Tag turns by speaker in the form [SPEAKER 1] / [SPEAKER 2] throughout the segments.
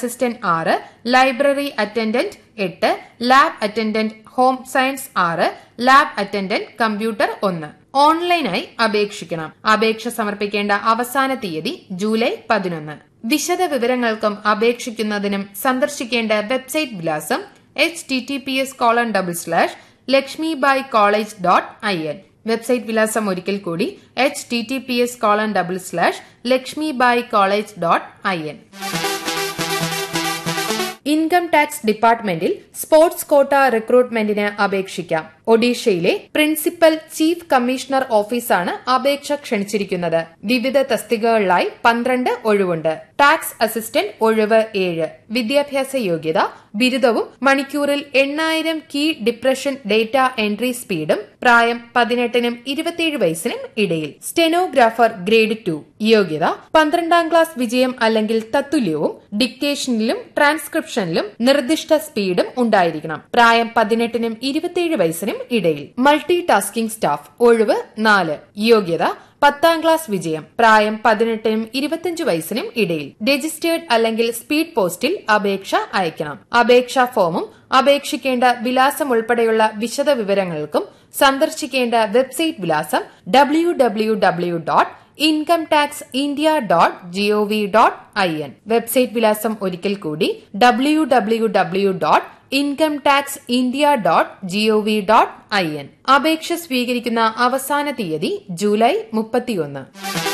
[SPEAKER 1] assistant ആറ് library attendant എട്ട് lab attendant home science ആറ് ലാബ് അറ്റൻഡന്റ് കമ്പ്യൂട്ടർ ഒന്ന് ഓൺലൈനായി അപേക്ഷിക്കണം അപേക്ഷ സമർപ്പിക്കേണ്ട അവസാന തീയതി ജൂലൈ പതിനൊന്ന് വിശദ വിവരങ്ങൾക്കും അപേക്ഷിക്കുന്നതിനും സന്ദർശിക്കേണ്ട വെബ്സൈറ്റ് വിലാസം H T T P S colon double slash Lakshmibai college dot I N website വിലാസം ഒരിക്കൽ കൂടി H T T P S colon double slash Lakshmibai college dot I N income tax ഡിപ്പാർട്ട്മെന്റിൽ സ്പോർട്സ് കോട്ട റിക്രൂട്ട്മെന്റിന് അപേക്ഷിക്കാം ഒഡീഷയിലെ principal chief commissioner ഓഫീസാണ് അപേക്ഷ ക്ഷണിച്ചിരിക്കുന്നത് വിവിധ തസ്തികകളിലായി പന്ത്രണ്ട് ഒഴിവുണ്ട് ടാക്സ് അസിസ്റ്റന്റ് ഒഴിവ് ഏഴ് വിദ്യാഭ്യാസ യോഗ്യത ബിരുദവും മണിക്കൂറിൽ എണ്ണായിരം കീ ഡിപ്രഷൻ ഡേറ്റ എൻട്രി സ്പീഡും പ്രായം പതിനെട്ടിനും ഇരുപത്തിയേഴ് വയസ്സിനും ഇടയിൽ സ്റ്റെനോഗ്രാഫർ ഗ്രേഡ് ടു യോഗ്യത പന്ത്രണ്ടാം ക്ലാസ് വിജയം അല്ലെങ്കിൽ തത്തുല്യവും ഡിക്റ്റേഷനിലും ട്രാൻസ്ക്രിപ്ഷനിലും നിർദ്ദിഷ്ട സ്പീഡും ഉണ്ടായിരിക്കണം പ്രായം പതിനെട്ടിനും ഇരുപത്തിയേഴ് വയസ്സിനും ഇടയിൽ മൾട്ടി ടാസ്കിംഗ് സ്റ്റാഫ് ഒഴിവ് നാല് യോഗ്യത പത്താം ക്ലാസ് വിജയം പ്രായം പതിനെട്ടിനും ഇരുപത്തിയഞ്ച് വയസ്സിനും ഇടയിൽ രജിസ്റ്റേർഡ് അല്ലെങ്കിൽ സ്പീഡ് പോസ്റ്റിൽ അപേക്ഷ അയക്കണം അപേക്ഷാ ഫോമും അപേക്ഷിക്കേണ്ട വിലാസം ഉൾപ്പെടെയുള്ള വിശദ വിവരങ്ങൾക്കും സന്ദർശിക്കേണ്ട വെബ്സൈറ്റ് വിലാസം W W W dot income tax India dot G O V dot I N website വിലാസം ഒരിക്കൽ കൂടി W W W dot income tax India dot G O V dot I N അപേക്ഷ സ്വീകരിക്കുന്ന അവസാന തീയതി ജൂലൈ മുപ്പത്തിയൊന്ന്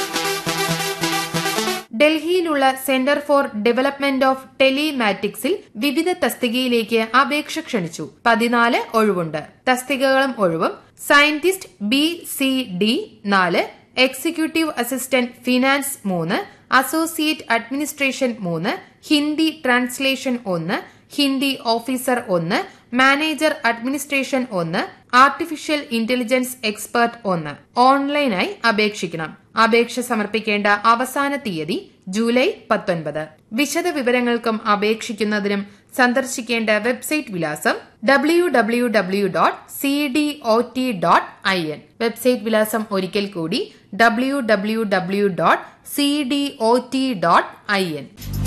[SPEAKER 1] ഡൽഹിയിലുള്ള സെന്റർ ഫോർ ഡെവലപ്മെന്റ് ഓഫ് ടെലിമാറ്റിക്സിൽ വിവിധ തസ്തികയിലേക്ക് അപേക്ഷ ക്ഷണിച്ചു പതിനാല് ഒഴിവുണ്ട് തസ്തികകളും ഒഴിവും സയന്റിസ്റ്റ് ബി സി ഡി നാല് എക്സിക്യൂട്ടീവ് അസിസ്റ്റന്റ് ഫിനാൻസ് മൂന്ന് അസോസിയേറ്റ് അഡ്മിനിസ്ട്രേഷൻ മൂന്ന് ഹിന്ദി ട്രാൻസ്ലേഷൻ ഒന്ന് ഹിന്ദി ഓഫീസർ ഒന്ന് മാനേജർ അഡ്മിനിസ്ട്രേഷൻ ഒന്ന് ആർട്ടിഫിഷ്യൽ ഇന്റലിജൻസ് എക്സ്പെർട്ട് ഒന്ന് ഓൺലൈനായി അപേക്ഷിക്കണം അപേക്ഷ സമർപ്പിക്കേണ്ട അവസാന തീയതി ജൂലൈ പത്തൊൻപത് വിശദ വിവരങ്ങൾക്കും അപേക്ഷിക്കുന്നതിനും സന്ദർശിക്കേണ്ട വെബ്സൈറ്റ് വിലാസം W W W dot C D O T dot I N website വിലാസം ഒരിക്കൽ കൂടി W W W dot C D O T dot I N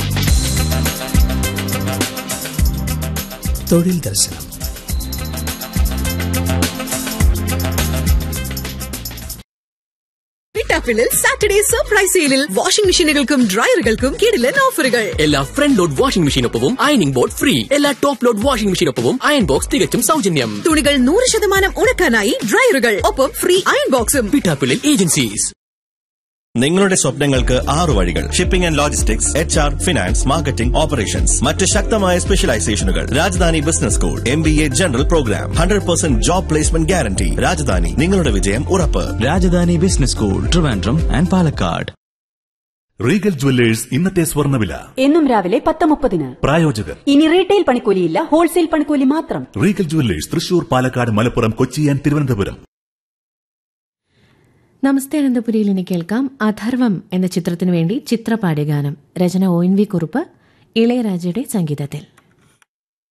[SPEAKER 2] തൊഴിൽ ദർശനം
[SPEAKER 3] പിട്ടാപ്പിളിൽ സാറ്റർഡേ സർപ്രൈസ് സെയിലിൽ വാഷിംഗ് മെഷീനുകൾക്കും ഡ്രയറുകൾക്കും കിടിലൻ ഓഫറുകൾ
[SPEAKER 4] എല്ലാ ഫ്രണ്ട് ലോഡ് വാഷിംഗ് മെഷീനൊപ്പവും അയണിംഗ് ബോർഡ് ഫ്രീ എല്ലാ ടോപ്പ് ലോഡ് വാഷിംഗ് മെഷീനൊപ്പവും അയൺ ബോക്സ് തികച്ചും സൗജന്യം
[SPEAKER 3] തുണികൾ നൂറ് ശതമാനം ഉണക്കാനായി ഡ്രയറുകൾ ഒപ്പം ഫ്രീ അയൺ ബോക്സും
[SPEAKER 4] പിട്ടാപ്പിളിൽ ഏജൻസീസ്
[SPEAKER 5] നിങ്ങളുടെ സ്വപ്നങ്ങൾക്ക് ആറു വഴികൾ shipping and logistics H R finance marketing operations മറ്റ് ശക്തമായ സ്പെഷ്യലൈസേഷനുകൾ Rajadhani business school M B A general programme hundred percent job placement guarantee Rajadhani നിങ്ങളുടെ വിജയം ഉറപ്പ്
[SPEAKER 6] Rajadhani business school Trivandrum and Palakkad
[SPEAKER 7] Regal Jewellers ഇന്നത്തെ സ്വർണ്ണവില
[SPEAKER 8] എന്നും രാവിലെ പത്ത് മുപ്പതിന്
[SPEAKER 7] പ്രായോജകർ
[SPEAKER 8] ഇനി റീറ്റെയിൽ പണിക്കൂലിയില്ല ഹോൾസെയിൽ പണിക്കൂലി മാത്രം
[SPEAKER 7] Regal Jewellers Thrissur Palakkad Malappuram Kochi and Thiruvananthapuram
[SPEAKER 9] നമസ്തേ അനന്തപുരിയിൽ ഇനി കേൾക്കാം അഥർവം എന്ന ചിത്രത്തിനു വേണ്ടി ചിത്രപാടിയ ഗാനം രചന ഒ എൻ വി കുറുപ്പ് ഇളയരാജയുടെ സംഗീതത്തിൽ